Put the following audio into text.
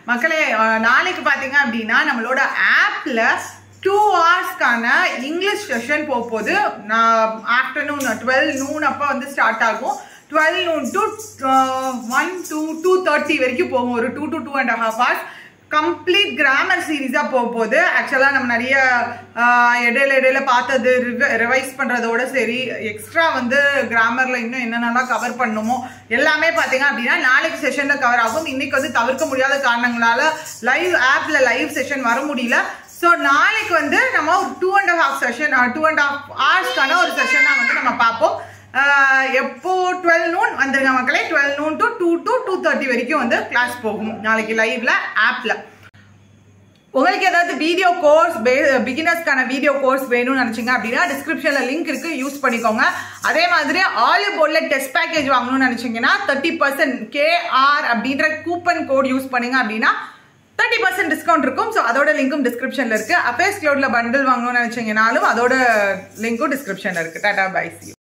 மக்களே அஹ், நாளைக்கு பார்த்தீங்க அப்படின்னா நம்மளோட ஆப்பில் டூ ஹவர்ஸ்க்கான இங்கிலீஷ் செஷன் போக போகுது நான் ஆஃப்டர்நூன் டுவெல் நூன் அப்போ வந்து ஸ்டார்ட் ஆகும் twelve noon to one to two thirty வரைக்கும் போகும் ஒரு two to two and half hours complete grammar சீரீஸாக போக போகுது ஆக்சுவலாக நம்ம நிறைய ஆஹ், இடையில இடையில பார்த்தது ரிவைஸ் பண்ணுறதோட சரி எக்ஸ்ட்ரா வந்து கிராமரில் இன்னும் என்னென்னலாம் கவர் பண்ணுமோ எல்லாமே பார்த்தீங்க அப்படின்னா நாளைக்கு செஷனில் கவர் ஆகும் இன்னைக்கு வந்து தவிர்க்க முடியாத காரணங்களால லைவ் ஆப்பில் லைவ் செஷன் வர முடியல ஸோ நாளைக்கு வந்து நம்ம ஒரு two and half session two and half ஹவர்ஸ்க்கான ஒரு செஷனாக வந்து நம்ம பார்ப்போம் ஆஹ் எப்போ டுவெல் நூன் வந்துருங்க மக்களே twelve noon to two to two thirty வரைக்கும் வந்து கிளாஸ் போகும் நாளைக்கு லைவ்ல ஆப்ல உங்களுக்கு ஏதாவது வீடியோ கோர்ஸ் பிகினர்ஸ்க்கான வீடியோ கோர்ஸ் வேணும்னு நினைச்சீங்க அப்படின்னா டிஸ்கிரிப்ஷன்ல லிங்க் இருக்கு யூஸ் பண்ணிக்கோங்க அதே மாதிரி ஆலிவ் போர்ட்ல டெஸ்ட் பேக்கேஜ் வாங்கணும்னு நினைச்சீங்கன்னா தேர்ட்டி பர்சன்ட் கேஆர் அப்படின்ற கூப்பன் கோட் யூஸ் பண்ணீங்க அப்படின்னா தேர்ட்டி பர்சன்ட் டிஸ்கவுண்ட் இருக்கும் ஸோ அதோட லிங்க்கும் டிஸ்கிரிப்ஷன்ல இருக்கு அஃபேர்ஸ் க்ளோட்ல பண்டில் வாங்கணும்னு நினைச்சீங்கனாலும் அதோட லிங்க்கும் டிஸ்கிரிப்ஷன்ல இருக்கு டாடா பை சி